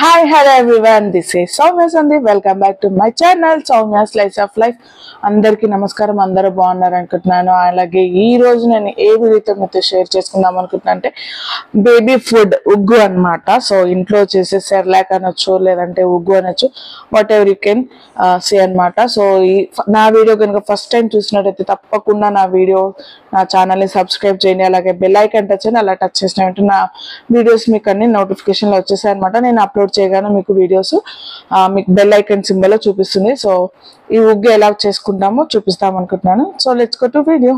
hi hello everyone this is Soumya Sandeep welcome back to my channel Soumya slice of life అందరికీ నమస్కారం అందరూ బాగున్నారు అనుకుంటున్నాను అలాగే ఈ రోజు నేను ఏ వీడియోతో మీతో షేర్ చేసుకుందాం అనుకుంటున్నా అంటే బేబీ ఫుడ్ ఉగ్గు అన్నమాట సో ఇంట్లో చేసే సెర్లాక్ అనొచ్చు లేదంటే ఉగ్గు అనొచ్చు whatever you can say అనమాట సో ఈ నా వీడియో కనుక ఫస్ట్ టైం చూసినట్టయితే తప్పకుండా నా వీడియో నా ఛానల్ని సబ్స్క్రైబ్ చేయండి అలాగే బెల్ ఐకాన్ టచ్ చేయండి అలా టచ్ చేసిన వెంటనే నా వీడియోస్ మీకు అన్ని నోటిఫికేషన్లు వచ్చేసాయి అనమాట నేను అప్లోడ్ చేయగానే మీకు వీడియోస్ మీకు బెల్ ఐకాన్ సింబల్ చూపిస్తుంది సో ఈ ఉగ్గు ఎలా చేసుకుంటామో చూపిస్తాం అనుకుంటున్నాను so let's go to video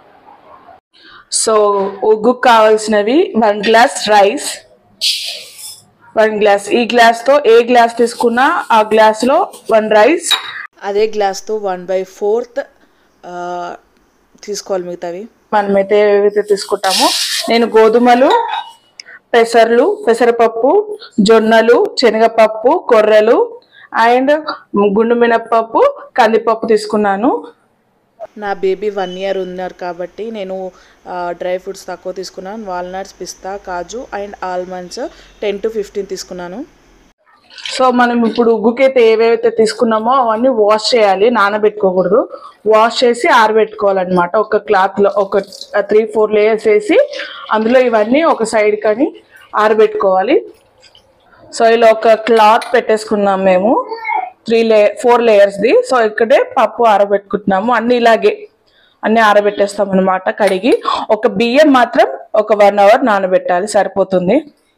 so ఉగ్గు కావాల్సినవి one glass rice one glass ఈ గ్లాస్ తో ఏ గ్లాస్ తీసుకున్నా ఆ గ్లాస్ లో వన్ రైస్ అదే గ్లాస్తో వన్ బై ఫోర్త్ తీసుకోవాలి మిగతావి మనమైతే ఏవైతే తీసుకుంటామో నేను గోధుమలు పెసర్లు పెసరపప్పు జొన్నలు శనగపప్పు కొర్రలు అండ్ గుండు మినప్పప్పు కందిపప్పు తీసుకున్నాను నా బేబీ వన్ ఇయర్ ఉన్నారు కాబట్టి నేను డ్రై ఫ్రూట్స్ తక్కువ తీసుకున్నాను వాల్నట్స్ పిస్తా కాజు and almonds ten to fifteen తీసుకున్నాను సో మనం ఇప్పుడు ఉగ్గుకైతే ఏవైతే తీసుకున్నామో అవన్నీ వాష్ చేయాలి నానబెట్టుకోకూడదు వాష్ చేసి ఆరబెట్టుకోవాలన్నమాట ఒక క్లాత్ లో ఒక త్రీ ఫోర్ లేయర్స్ వేసి అందులో ఇవన్నీ ఒక సైడ్ కానీ ఆరబెట్టుకోవాలి సో ఇలా ఒక క్లాత్ పెట్టేసుకున్నాం మేము త్రీ లే ఫోర్ లేయర్స్ది సో ఇక్కడే పప్పు ఆరబెట్టుకుంటున్నాము అన్ని ఇలాగే అన్ని ఆరబెట్టేస్తాం అనమాట కడిగి ఒక బియ్యం మాత్రం ఒక వన్ అవర్ నానబెట్టాలి సరిపోతుంది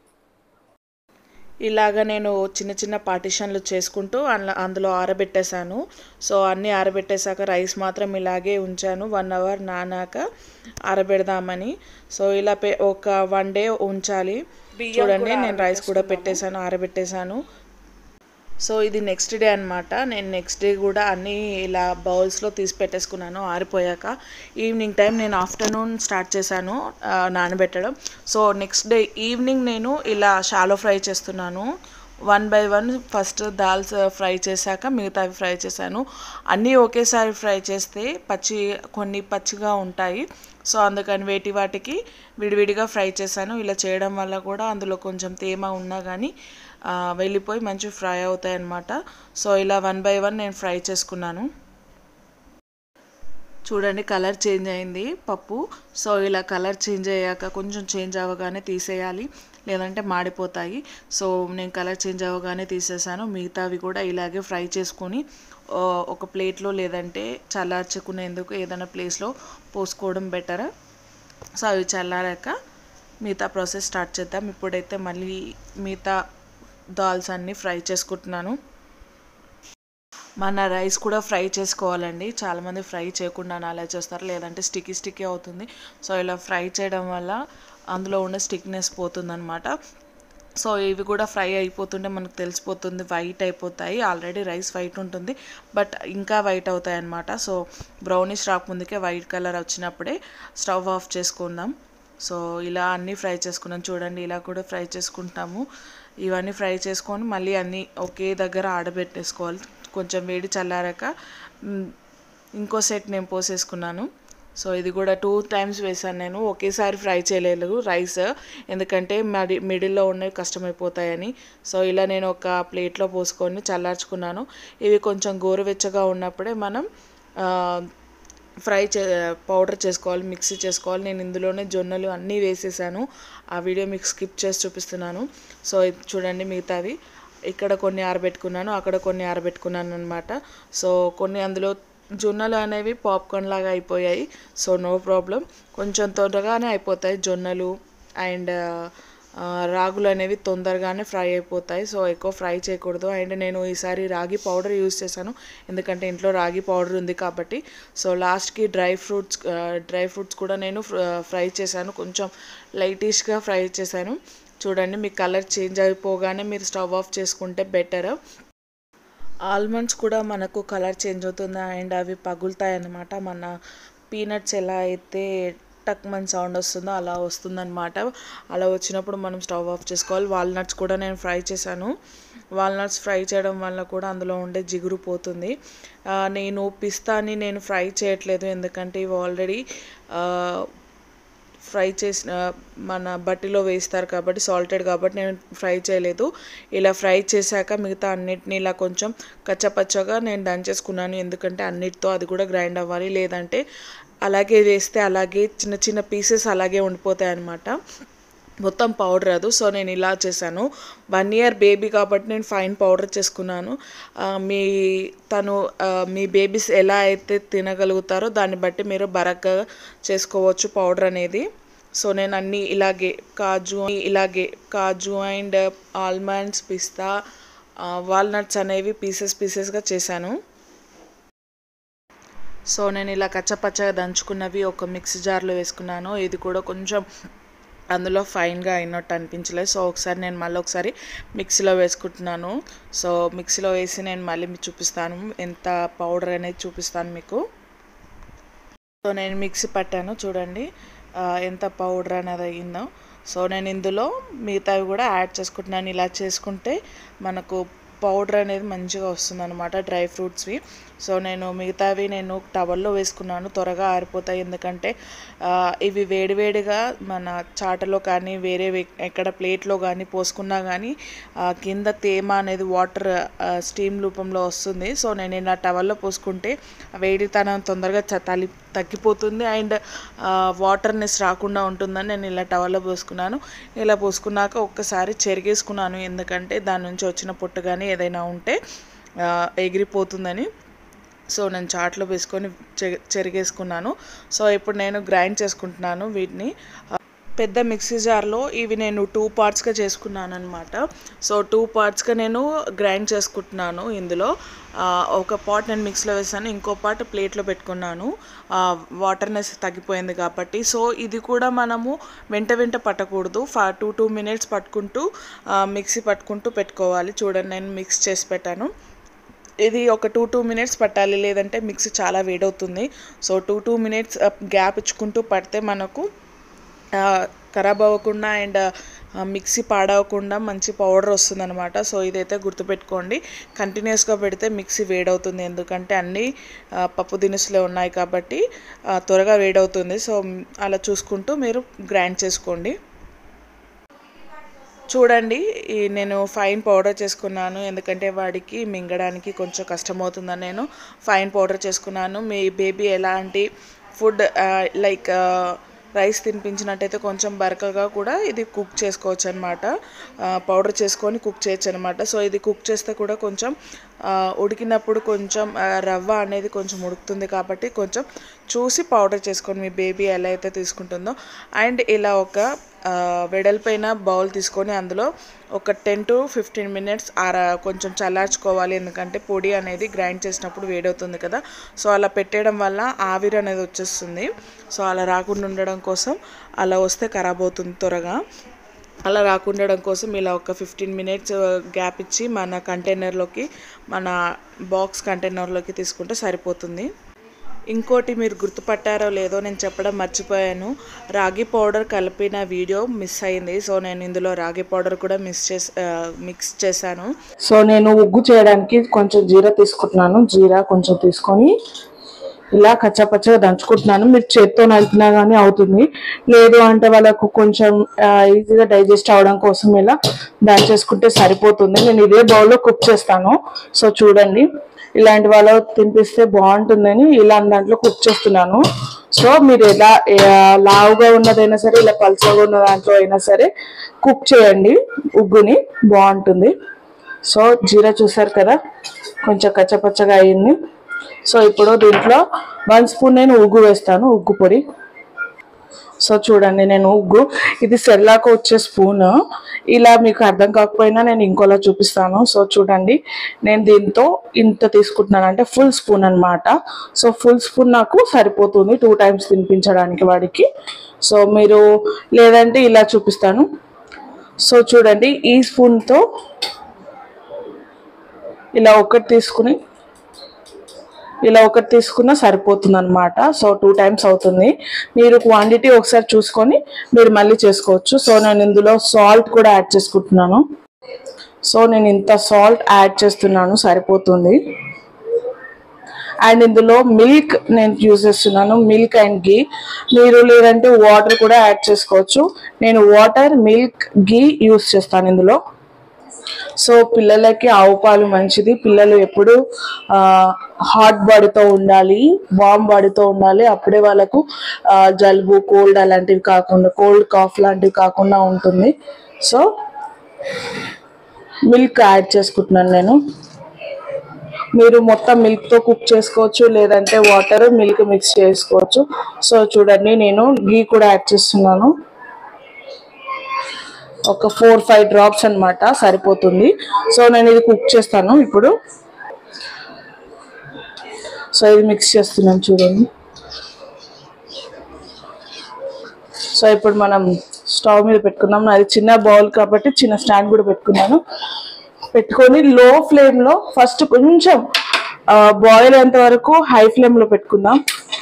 ఇలాగ నేను చిన్న చిన్న పార్టిషన్లు చేసుకుంటూ అందులో అందులో ఆరబెట్టేశాను సో అన్నీ ఆరబెట్టేశాక రైస్ మాత్రం ఇలాగే ఉంచాను వన్ అవర్ నానాక ఆరబెడదామని సో ఇలా పె ఒక వన్ డే ఉంచాలి చూడండి నేను రైస్ కూడా పెట్టేశాను ఆరబెట్టేశాను సో ఇది నెక్స్ట్ డే అనమాట నేను నెక్స్ట్ డే కూడా అన్నీ ఇలా బౌల్స్లో తీసి పెట్టేసుకున్నాను ఆరిపోయాక ఈవినింగ్ టైం నేను ఆఫ్టర్నూన్ స్టార్ట్ చేశాను ఆ, నానబెట్టడం సో నెక్స్ట్ డే ఈవినింగ్ నేను ఇలా షాలో ఫ్రై చేస్తున్నాను వన్ బై వన్ ఫస్ట్ దాల్స్ ఫ్రై చేశాక మిగతావి ఫ్రై చేశాను అన్నీ ఒకేసారి ఫ్రై చేస్తే పచ్చి కొన్ని పచ్చిగా ఉంటాయి సో అందుకని వేటి వాటికి విడివిడిగా ఫ్రై చేశాను ఇలా చేయడం వల్ల కూడా అందులో కొంచెం తేమ ఉన్నా కానీ ఆ, వెళ్ళిపోయి మంచి ఫ్రై అవుతాయి అన్నమాట సో ఇలా వన్ బై వన్ నేను ఫ్రై చేసుకున్నాను చూడండి కలర్ చేంజ్ అయింది పప్పు సో ఇలా కలర్ చేంజ్ అయ్యాక కొంచెం చేంజ్ అవ్వగానే తీసేయాలి లేదంటే మాడిపోతాయి సో నేను కలర్ చేంజ్ అవ్వగానే తీసేసాను మిగతావి కూడా ఇలాగే ఫ్రై చేసుకొని ఆ, ఒక ప్లేట్లో లేదంటే చల్లార్చుకునేందుకు ఏదైనా ప్లేస్లో పోసుకోవడం బెటర్ సో అవి చల్లారాక మిగతా ప్రాసెస్ స్టార్ట్ చేద్దాం ఇప్పుడైతే మళ్ళీ మిగతా దాల్స్ అన్నీ ఫ్రై చేసుకుంటున్నాను మన రైస్ కూడా ఫ్రై చేసుకోవాలండి చాలామంది ఫ్రై చేయకుండా అలా చేస్తారు లేదంటే స్టిక్కీ స్టిక్కీ అవుతుంది సో ఇలా ఫ్రై చేయడం వల్ల అందులో ఉండే స్టిక్నెస్ పోతుందన్నమాట సో ఇవి కూడా ఫ్రై అయిపోతుంటే మనకు తెలిసిపోతుంది వైట్ అయిపోతాయి ఆల్రెడీ రైస్ వైట్ ఉంటుంది బట్ ఇంకా వైట్ అవుతాయి అన్నమాట సో బ్రౌనిష్ రాకముందుకే వైట్ కలర్ వచ్చినప్పుడే స్టవ్ ఆఫ్ చేసుకుందాం సో ఇలా అన్నీ ఫ్రై చేసుకున్నాం చూడండి ఇలా కూడా ఫ్రై చేసుకుంటాము ఇవన్నీ ఫ్రై చేసుకొని మళ్ళీ అన్నీ ఒకే దగ్గర ఆడబెట్టేసుకోవాలి కొంచెం వేడి చల్లారాక మ్, ఇంకో సెట్ నేను పోసేసుకున్నాను సో ఇది కూడా టూ టైమ్స్ వేసాను నేను ఒకేసారి ఫ్రై చేయలేదు రైస్ ఎందుకంటే మడి మిడిల్లో ఉన్నవి కష్టమైపోతాయని సో ఇలా నేను ఒక ప్లేట్లో పోసుకొని చల్లార్చుకున్నాను ఇవి కొంచెం గోరువెచ్చగా ఉన్నప్పుడే మనం ఆ, ఫ్రై చే పౌడర్ చేసుకోవాలి మిక్సీ చేసుకోవాలి నేను ఇందులోనే జొన్నలు అన్నీ వేసేసాను ఆ వీడియో మీకు స్కిప్ చేసి చూపిస్తున్నాను సో ఇది చూడండి మిగతావి ఇక్కడ కొన్ని ఆరబెట్టుకున్నాను అక్కడ కొన్ని ఆరబెట్టుకున్నాను అనమాట సో కొన్ని అందులో జొన్నలు అనేవి పాప్కార్న్ లాగా అయిపోయాయి సో నో ప్రాబ్లం కొంచెం త్వరగానే అయిపోతాయి జొన్నలు అండ్ ఆ, రాగులు అనేవి తొందరగానే ఫ్రై అయిపోతాయి సో ఎక్కువ ఫ్రై చేయకూడదు అండ్ నేను ఈసారి రాగి పౌడర్ యూస్ చేశాను ఎందుకంటే ఇంట్లో రాగి పౌడర్ ఉంది కాబట్టి సో లాస్ట్కి డ్రై ఫ్రూట్స్ డ్రై ఫ్రూట్స్ కూడా నేను ఫ్రై చేశాను కొంచెం లైటిష్గా ఫ్రై చేశాను చూడండి మీ కలర్ చేంజ్ అయిపోగానే మీరు స్టవ్ ఆఫ్ చేసుకుంటే బెటర్ ఆల్మండ్స్ కూడా మనకు కలర్ చేంజ్ అవుతుంది అండ్ అవి పగులుతాయి అన్నమాట మన పీనట్స్ ఎలా అయితే టక్ మన సౌండ్ వస్తుందో అలా వస్తుందన్నమాట అలా వచ్చినప్పుడు మనం స్టవ్ ఆఫ్ చేసుకోవాలి వాల్నట్స్ కూడా నేను ఫ్రై చేశాను వాల్నట్స్ ఫ్రై చేయడం వల్ల కూడా అందులో ఉండే జిగురు పోతుంది ఆ, నేను పిస్తాని నేను ఫ్రై చేయట్లేదు ఎందుకంటే ఇవి ఆల్రెడీ ఫ్రై చేసిన మన బట్టిలో వేస్తారు కాబట్టి సాల్టెడ్ కాబట్టి నేను ఫ్రై చేయలేదు ఇలా ఫ్రై చేశాక మిగతా అన్నిటిని ఇలా కొంచెం కచ్చపచ్చగా నేను దంచేసుకున్నాను ఎందుకంటే అన్నిటితో అది కూడా గ్రైండ్ అవ్వాలి లేదంటే అలాగే వేస్తే అలాగే చిన్న చిన్న పీసెస్ అలాగే ఉండిపోతాయి అన్నమాట మొత్తం పౌడర్ రాదు సో నేను ఇలా చేశాను వన్ ఇయర్ బేబీ కాబట్టి నేను ఫైన్ పౌడర్ చేసుకున్నాను ఆ, మీ తను ఆ, మీ బేబీస్ ఎలా అయితే తినగలుగుతారో దాన్ని బట్టి మీరు బరగ్గా చేసుకోవచ్చు పౌడర్ అనేది సో నేను అన్నీ ఇలాగే కాజు ఇలాగే కాజు అండ్ ఆల్మండ్స్ పిస్తా వాల్నట్స్ అనేవి పీసెస్ పీసెస్గా చేశాను సో నేను ఇలా కచ్చపచ్చగా దంచుకున్నవి ఒక మిక్సీ జార్లో వేసుకున్నాను ఇది కూడా కొంచెం అందులో ఫైన్గా అయినట్టు అనిపించలేదు సో ఒకసారి నేను మళ్ళీ ఒకసారి మిక్సీలో వేసుకుంటున్నాను సో మిక్సీలో వేసి నేను మళ్ళీ మీకు చూపిస్తాను ఎంత పౌడర్ అనేది చూపిస్తాను మీకు సో నేను మిక్సీ పట్టాను చూడండి ఆ, ఎంత పౌడర్ అనేది అయ్యిందో సో నేను ఇందులో మిగతావి కూడా యాడ్ చేసుకుంటున్నాను ఇలా చేసుకుంటే మనకు పౌడర్ అనేది మంచిగా వస్తుంది అనమాట డ్రై ఫ్రూట్స్వి సో నేను మిగతావి నేను టవల్లో వేసుకున్నాను త్వరగా ఆరిపోతాయి ఎందుకంటే ఆ, ఇవి వేడివేడిగా మన చాటలో కానీ వేరే వే- ఎక్కడ ప్లేట్లో కానీ పోసుకున్నా కానీ ఆ, కింద తేమ అనేది వాటర్ స్టీమ్ రూపంలో వస్తుంది సో నేను ఇలా టవల్లో పోసుకుంటే వేడితనం తొందరగా చ- తలి తగ్గిపోతుంది అండ్ వాటర్నెస్ రాకుండా ఉంటుందని నేను ఇలా టవల్లో పోసుకున్నాను ఇలా పోసుకున్నాక ఒక్కసారి చెరిగేసుకున్నాను ఎందుకంటే దాని నుంచి వచ్చిన పొట్టు కానీ ఏదైనా ఉంటే ఆ, ఎగిరిపోతుందని సో నేను చాట్లో వేసుకొని చె- చెరిగేసుకున్నాను సో ఇప్పుడు నేను గ్రైండ్ చేసుకుంటున్నాను వీటిని ఆ, పెద్ద మిక్సీ జార్లో ఇవి నేను టూ పార్ట్స్గా చేసుకున్నాను అనమాట సో టూ పార్ట్స్గా నేను గ్రైండ్ చేసుకుంటున్నాను ఇందులో ఆ, ఒక పార్ట్ నేను మిక్సీలో వేసాను ఇంకో పార్ట్ ప్లేట్లో పెట్టుకున్నాను వాటర్నెస్ తగ్గిపోయింది కాబట్టి సో ఇది కూడా మనము వెంట వెంట పట్టకూడదు ఫా టూ టూ మినిట్స్ పట్టుకుంటూ ఆ, మిక్సీ పట్టుకుంటూ పెట్టుకోవాలి చూడండి నేను మిక్స్ చేసి పెట్టాను ఇది ఒక టూ టూ మినిట్స్ పట్టాలి లేదంటే మిక్సీ చాలా వేడవుతుంది so two two minutes gap ఇచ్చుకుంటూ పడితే మనకు ఆ, ఖరాబ్ అవ్వకుండా అండ్ మిక్సీ పాడవకుండా మంచి పౌడర్ వస్తుందన్నమాట సో ఇదైతే గుర్తుపెట్టుకోండి కంటిన్యూస్గా పెడితే మిక్సీ వేడవుతుంది ఎందుకంటే అన్నీ ఆ, పప్పు దినుసులే ఉన్నాయి కాబట్టి ఆ, త్వరగా వేడవుతుంది సో మ్, అలా చూసుకుంటూ మీరు గ్రైండ్ చేసుకోండి చూడండి ఈ నేను ఫైన్ పౌడర్ చేసుకున్నాను ఎందుకంటే వాడికి మింగడానికి కొంచెం కష్టమవుతుందని నేను ఫైన్ పౌడర్ చేసుకున్నాను మీ బేబీ ఎలాంటి ఫుడ్ లైక్ రైస్ తినిపించినట్టయితే కొంచెం బరకగా కూడా ఇది కుక్ చేసుకోవచ్చు అనమాట పౌడర్ చేసుకొని కుక్ చేయొచ్చు అనమాట సో ఇది కుక్ చేస్తే కూడా కొంచెం ఆ, ఉడికినప్పుడు కొంచెం ఆ, రవ్వ అనేది కొంచెం ఉడుకుతుంది కాబట్టి కొంచెం చూసి పౌడర్ చేసుకొని మీ బేబీ ఎలా అయితే తీసుకుంటుందో అండ్ ఇలా ఒక ఆ, వెడల్పైన బౌల్ తీసుకొని అందులో ఒక టెన్ టు ఫిఫ్టీన్ మినిట్స్ ఆర కొంచెం చల్లార్చుకోవాలి ఎందుకంటే పొడి అనేది గ్రైండ్ చేసినప్పుడు వేడవుతుంది కదా సో అలా పెట్టేయడం వల్ల ఆవిరి అనేది వచ్చేస్తుంది సో అలా రాకుండా ఉండడం కోసం అలా వస్తే ఖరాబ్ అవుతుంది త్వరగా అలా రాకుండడం కోసం ఇలా ఒక ఫిఫ్టీన్ మినిట్స్ గ్యాప్ ఇచ్చి మన కంటైనర్లోకి మన బాక్స్ కంటైనర్లోకి తీసుకుంటే సరిపోతుంది ఇంకోటి మీరు గుర్తుపట్టారో లేదో నేను చెప్పడం మర్చిపోయాను రాగి పౌడర్ కలిపిన వీడియో మిస్ అయింది సో నేను ఇందులో రాగి పౌడర్ కూడా మిస్ చేసి మిక్స్ చేశాను సో నేను ఉగ్గు చేయడానికి కొంచెం జీరా తీసుకుంటున్నాను జీరా కొంచెం తీసుకొని ఇలా కచ్చాపచ్చగా దంచుకుంటున్నాను మీరు చేత్తో నలిపినా కానీ అవుతుంది లేదు అంటే వాళ్ళకు కొంచెం ఈజీగా డైజెస్ట్ అవడం కోసం ఇలా దంచేసుకుంటే సరిపోతుంది నేను ఇదే బౌల్లో కుక్ చేస్తాను సో చూడండి ఇలాంటి వాళ్ళు తినిపిస్తే బాగుంటుందని ఇలా దాంట్లో కుక్ చేస్తున్నాను సో మీరు ఎలా ఆ, లావుగా ఉన్నదైనా సరే ఇలా పల్చగా ఉన్న దాంట్లో అయినా సరే కుక్ చేయండి ఉగ్గుని బాగుంటుంది సో జీరా చూసారు కదా కొంచెం కచ్చపచ్చగా అయింది సో ఇప్పుడు దీంట్లో వన్ స్పూన్ నేను ఉగ్గు వేస్తాను ఉగ్గు పొడి సో చూడండి నేను ఉగ్గు ఇది సెల్లాకు వచ్చే స్పూన్ ఇలా మీకు అర్థం కాకపోయినా నేను ఇంకోలా చూపిస్తాను సో చూడండి నేను దీంతో ఇంత తీసుకుంటున్నాను అంటే ఫుల్ స్పూన్ అన్నమాట సో ఫుల్ స్పూన్ నాకు సరిపోతుంది టూ టైమ్స్ తినిపించడానికి వాడికి సో మీరు లేదంటే ఇలా చూపిస్తాను సో చూడండి ఈ స్పూన్తో ఇలా ఒకటి తీసుకుని ఇలా ఒకటి తీసుకున్నా సరిపోతుంది అనమాట సో టూ టైమ్స్ అవుతుంది మీరు క్వాంటిటీ ఒకసారి చూసుకొని మీరు మళ్ళీ చేసుకోవచ్చు సో నేను ఇందులో సాల్ట్ కూడా యాడ్ చేసుకుంటున్నాను సో నేను ఇంత సాల్ట్ యాడ్ చేస్తున్నాను సరిపోతుంది అండ్ ఇందులో మిల్క్ నేను యూజ్ చేస్తున్నాను మిల్క్ అండ్ గీ మీరు లేదంటే వాటర్ కూడా యాడ్ చేసుకోవచ్చు నేను వాటర్ మిల్క్ గీ యూజ్ చేస్తాను ఇందులో సో పిల్లలకి ఆవు పాలు మంచిది పిల్లలు ఎప్పుడు హాట్ బాడీతో ఉండాలి వామ్ బాడీతో ఉండాలి అప్పుడే వాళ్ళకు ఆ, జలుబు కోల్డ్ అలాంటివి కాకుండా కోల్డ్ కాఫ్ లాంటివి కాకుండా ఉంటుంది సో మిల్క్ యాడ్ చేసుకుంటున్నాను నేను మీరు మొత్తం మిల్క్ తో కుక్ చేసుకోవచ్చు లేదంటే వాటర్ మిల్క్ మిక్స్ చేసుకోవచ్చు సో చూడండి నేను గీ కూడా యాడ్ చేస్తున్నాను ఒక ఫోర్ ఫైవ్ డ్రాప్స్ అన్నమాట సరిపోతుంది సో నేను ఇది కుక్ చేస్తాను ఇప్పుడు సో ఇది మిక్స్ చేస్తున్నాను చూడండి సో ఇప్పుడు మనం స్టవ్ మీద పెట్టుకున్నాం అది చిన్న బౌల్ కాబట్టి చిన్న స్టాండ్ కూడా పెట్టుకున్నాను పెట్టుకొని లో ఫ్లేమ్ లో ఫస్ట్ కొంచెం బాయిల్ అయ్యేంత వరకు హై ఫ్లేమ్ లో పెట్టుకుందాం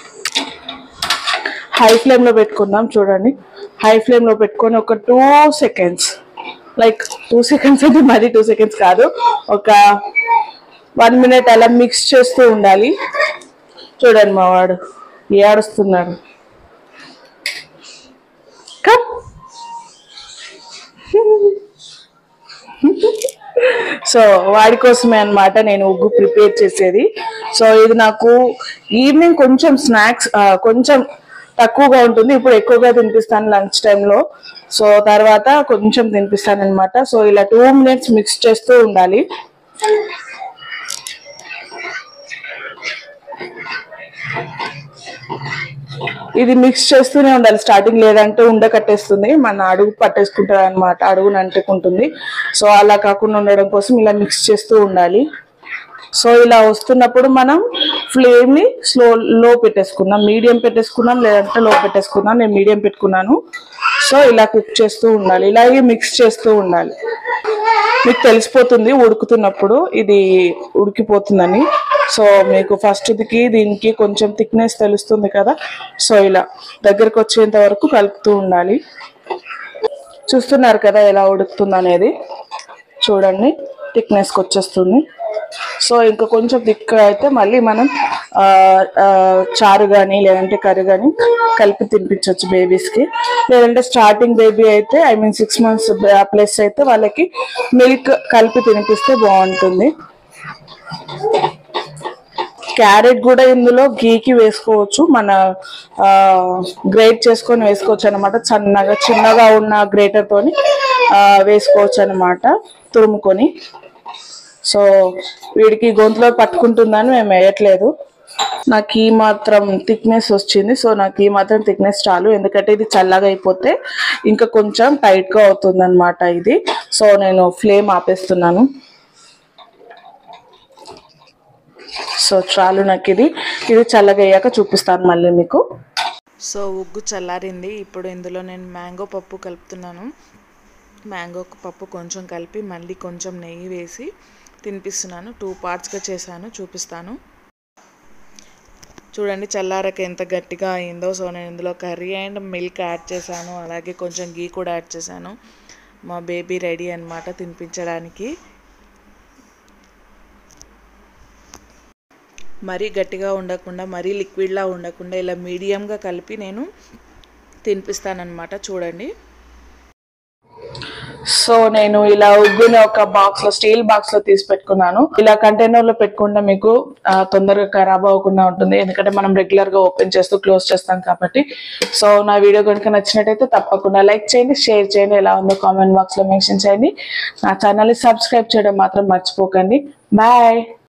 హై ఫ్లేమ్ లో పెట్టుకుందాం చూడండి హై ఫ్లేమ్ లో పెట్టుకొని ఒక two seconds like two seconds అంటే మరి టూ సెకండ్స్ కాదు ఒక వన్ మినిట్ అలా మిక్స్ చేస్తూ ఉండాలి చూడండి మా వాడు ఏడుస్తున్నాడు కమ్ సో వాడి కోసమే అన్నమాట నేను ఉగ్గు ప్రిపేర్ చేసేది సో ఇది నాకు ఈవినింగ్ కొంచెం స్నాక్స్ కొంచెం తక్కువగా ఉంటుంది ఇప్పుడు ఎక్కువగా తినిపిస్తాను లంచ్ టైంలో సో తర్వాత కొంచెం తినిపిస్తాను అనమాట సో ఇలా టూ మినిట్స్ మిక్స్ చేస్తూ ఉండాలి ఇది మిక్స్ చేస్తూనే ఉండాలి స్టార్టింగ్ లేదంటే ఉండ కట్టేస్తుంది మన అడుగు పట్టేసుకుంటుంది అనమాట అడుగును అంటుకుంటుంది సో అలా కాకుండా ఉండడం కోసం ఇలా మిక్స్ చేస్తూ ఉండాలి సో ఇలా వస్తున్నప్పుడు మనం ఫ్లేమ్ ని స్లో లో పెట్టేసుకుందాం మీడియం పెట్టేసుకుందాం లేదంటే లో పెట్టేసుకుందాం నేను మీడియం పెట్టుకున్నాను సో ఇలా కుక్ చేస్తూ ఉండాలి ఇలాగే మిక్స్ చేస్తూ ఉండాలి మీకు తెలిసిపోతుంది ఉడుకుతున్నప్పుడు ఇది ఉడికిపోతుందని సో మీకు ఫస్ట్కి దీనికి కొంచెం థిక్నెస్ తెలుస్తుంది కదా సో ఇలా దగ్గరకు వచ్చేంత వరకు కలుపుతూ ఉండాలి చూస్తున్నారు కదా ఎలా ఉడుకుతుంది అనేది చూడండి థిక్నెస్కి వచ్చేస్తుంది సో ఇంకా కొంచెం థిక్ అయితే మళ్ళీ మనం ఆ, ఆ, చారు కానీ లేదంటే కర్రీ కానీ కలిపి తినిపించవచ్చు బేబీస్కి లేదంటే స్టార్టింగ్ బేబీ అయితే I mean six months plus అయితే వాళ్ళకి మిల్క్ కలిపి తినిపిస్తే బాగుంటుంది క్యారెట్ కూడా ఇందులో గీకి వేసుకోవచ్చు మన గ్రేట్ చేసుకొని వేసుకోవచ్చు అనమాట సన్నగా చిన్నగా ఉన్న గ్రేటర్ తోని ఆ, వేసుకోవచ్చు అనమాట తురుముకొని సో వీడికి గొంతులో పట్టుకుంటుందని మేము వేయట్లేదు నాకు ఈ మాత్రం థిక్నెస్ వచ్చింది సో నాకు ఈ మాత్రం థిక్నెస్ చాలు ఎందుకంటే ఇది చల్లగా అయిపోతే ఇంకా కొంచెం టైట్గా అవుతుంది అనమాట ఇది సో నేను ఫ్లేమ్ ఆపేస్తున్నాను సో చాలు నాకు ఇది ఇది చల్లగా అయ్యాక చూపిస్తాను మళ్ళీ మీకు సో ఉగ్గు చల్లారింది ఇప్పుడు ఇందులో నేను మ్యాంగో పప్పు కలుపుతున్నాను మ్యాంగో పప్పు కొంచెం కలిపి మళ్ళీ కొంచెం నెయ్యి వేసి తినిపిస్తున్నాను టూ పార్ట్స్గా చేశాను చూపిస్తాను చూడండి చల్లారక ఎంత గట్టిగా అయిందో సో నేను ఇందులో కర్రీ అండ్ మిల్క్ యాడ్ చేశాను అలాగే కొంచెం గీ కూడా యాడ్ చేశాను మా బేబీ రెడీ అన్నమాట తినిపించడానికి మరీ గట్టిగా ఉండకుండా మరీ లిక్విడ్లా ఉండకుండా ఇలా మీడియంగా కలిపి నేను తినిపిస్తానన్నమాట చూడండి సో నేను ఇలా ఉగ్గుని ఒక బాక్స్ లో స్టీల్ బాక్స్ లో తీసి పెట్టుకున్నాను ఇలా కంటైనర్ లో పెట్టుకుంటే మీకు ఆ, తొందరగా ఖరాబ్ అవ్వకుండా ఉంటుంది ఎందుకంటే మనం రెగ్యులర్ గా ఓపెన్ చేస్తూ క్లోజ్ చేస్తాం కాబట్టి సో నా వీడియో కనుక నచ్చినట్టయితే తప్పకుండా లైక్ చేయండి షేర్ చేయండి ఎలా ఉందో కామెంట్ బాక్స్ లో మెన్షన్ చేయండి నా ఛానల్ ని సబ్స్క్రైబ్ చేయడం మాత్రం మర్చిపోకండి బాయ్